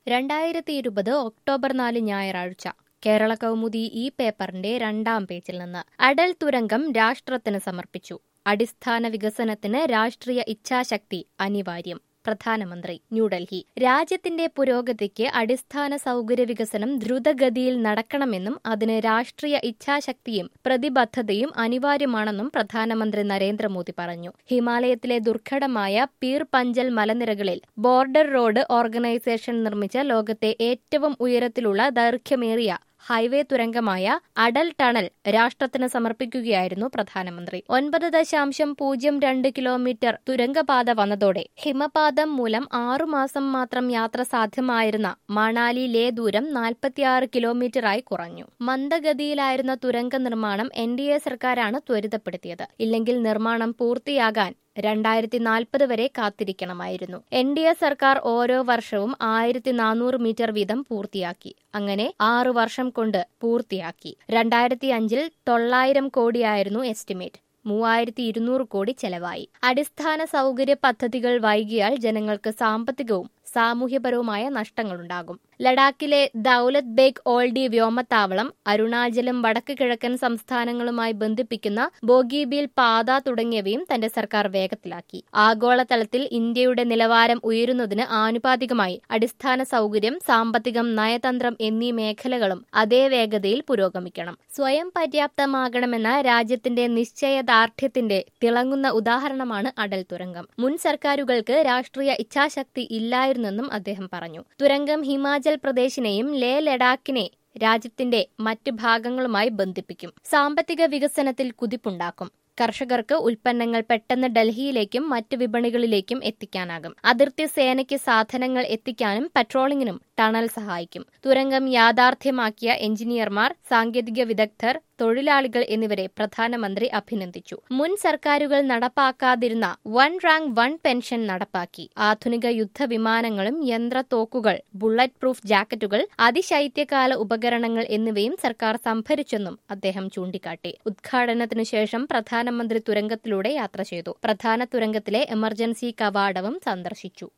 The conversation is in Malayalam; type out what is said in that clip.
രണ്ടായിരത്തി ഇരുപത് ഒക്ടോബർ നാല് ഞായറാഴ്ച കേരള കൗമുദി ഈ പേപ്പറിന്റെ രണ്ടാം പേജിൽ നിന്ന് അടൽ തുരങ്കം രാഷ്ട്രത്തിന് സമർപ്പിച്ചു അടിസ്ഥാന വികസനത്തിന് രാഷ്ട്രീയ ഇച്ഛാശക്തി അനിവാര്യം പ്രധാനമന്ത്രി ന്യൂഡൽഹി രാജ്യത്തിന്റെ പുരോഗതിക്ക് അടിസ്ഥാന സൗകര്യ വികസനം ദ്രുതഗതിയിൽ നടക്കണമെന്നും അതിന് രാഷ്ട്രീയ ഇച്ഛാശക്തിയും പ്രതിബദ്ധതയും അനിവാര്യമാണെന്നും പ്രധാനമന്ത്രി നരേന്ദ്രമോദി പറഞ്ഞു ഹിമാലയത്തിലെ ദുർഘടമായ പീർ പഞ്ചൽ മലനിരകളിൽ ബോർഡർ റോഡ് ഓർഗനൈസേഷൻ നിർമ്മിച്ച ലോകത്തെ ഏറ്റവും ഉയരത്തിലുള്ള ദൈർഘ്യമേറിയ ഹൈവേ തുരങ്കമായ അടൽ ടണൽ രാഷ്ട്രത്തിന് സമർപ്പിക്കുകയായിരുന്നു പ്രധാനമന്ത്രി ഒൻപത് ദശാംശം പൂജ്യം രണ്ട് കിലോമീറ്റർ തുരങ്കപാത വന്നതോടെ ഹിമപാതം മൂലം ആറുമാസം മാത്രം യാത്ര സാധ്യമായിരുന്ന മണാലി ലേ ദൂരം നാൽപ്പത്തിയാറ് കിലോമീറ്ററായി കുറഞ്ഞു മന്ദഗതിയിലായിരുന്ന തുരങ്ക നിർമ്മാണം എൻ ഡി എ സർക്കാരാണ് ത്വരിതപ്പെടുത്തിയത് ഇല്ലെങ്കിൽ നിർമ്മാണം പൂർത്തിയാകാൻ രണ്ടായിരത്തി നാൽപ്പത് വരെ കാത്തിരിക്കണമായിരുന്നു എൻ ഡി എ സർക്കാർ ഓരോ വർഷവും ആയിരത്തി നാനൂറ് മീറ്റർ വീതം പൂർത്തിയാക്കി അങ്ങനെ ആറു വർഷം കൊണ്ട് പൂർത്തിയാക്കി രണ്ടായിരത്തി അഞ്ചിൽ തൊള്ളായിരം കോടിയായിരുന്നു എസ്റ്റിമേറ്റ് മൂവായിരത്തി ഇരുന്നൂറ് കോടി ചെലവായി അടിസ്ഥാന സൗകര്യ പദ്ധതികൾ വൈകിയാൽ ജനങ്ങൾക്ക് സാമ്പത്തികവും സാമൂഹ്യപരവുമായ നഷ്ടങ്ങളുണ്ടാകും ലഡാക്കിലെ ദൌലത് ബേഗ് ഓൾഡി വ്യോമത്താവളം അരുണാചലും വടക്ക് കിഴക്കൻ സംസ്ഥാനങ്ങളുമായി ബന്ധിപ്പിക്കുന്ന ബോഗിബീൽ പാത തുടങ്ങിയവയും തന്റെ സർക്കാർ വേഗത്തിലാക്കി ആഗോളതലത്തിൽ ഇന്ത്യയുടെ നിലവാരം ഉയരുന്നതിന് ആനുപാതികമായി അടിസ്ഥാന സൗകര്യം സാമ്പത്തികം നയതന്ത്രം എന്നീ മേഖലകളും അതേ വേഗതയിൽ പുരോഗമിക്കണം സ്വയം പര്യാപ്തമാകണമെന്ന രാജ്യത്തിന്റെ നിശ്ചയദാർഢ്യത്തിന്റെ തിളങ്ങുന്ന ഉദാഹരണമാണ് അടൽ തുരങ്കം മുൻ സർക്കാരുകൾക്ക് രാഷ്ട്രീയ ഇച്ഛാശക്തി ഇല്ലായിരുന്നെന്നും അദ്ദേഹം പറഞ്ഞു തുരങ്കം ഹിമാചൽ പ്രദേശിനെയും ലേ ലഡാക്കിനെ രാജ്യത്തിന്റെ മറ്റ് ഭാഗങ്ങളുമായി ബന്ധിപ്പിക്കും സാമ്പത്തിക വികസനത്തിൽ കുതിപ്പുണ്ടാക്കും കർഷകർക്ക് ഉൽപ്പന്നങ്ങൾ പെട്ടെന്ന് ഡൽഹിയിലേക്കും മറ്റ് വിപണികളിലേക്കും എത്തിക്കാനാകും അതിർത്തി സേനയ്ക്ക് സാധനങ്ങൾ എത്തിക്കാനും പട്രോളിംഗിനും ടണൽ സഹായിക്കും തുരങ്കം യാഥാർത്ഥ്യമാക്കിയ എഞ്ചിനീയർമാർ സാങ്കേതിക വിദഗ്ധർ തൊഴിലാളികൾ എന്നിവരെ പ്രധാനമന്ത്രി അഭിനന്ദിച്ചു മുൻ സർക്കാരുകൾ നടപ്പാക്കാതിരുന്ന വൺ റാങ്ക് വൺ പെൻഷൻ നടപ്പാക്കി ആധുനിക യുദ്ധവിമാനങ്ങളും യന്ത്രത്തോക്കുകൾ ബുള്ളറ്റ് പ്രൂഫ് ജാക്കറ്റുകൾ അതിശൈത്യകാല ഉപകരണങ്ങൾ എന്നിവയും സർക്കാർ സംഭരിച്ചെന്നും അദ്ദേഹം ചൂണ്ടിക്കാട്ടി ഉദ്ഘാടനത്തിനു ശേഷം പ്രധാനമന്ത്രി തുരങ്കത്തിലൂടെ യാത്ര ചെയ്തു പ്രധാന തുരങ്കത്തിലെ എമർജൻസി കവാടവും സന്ദർശിച്ചു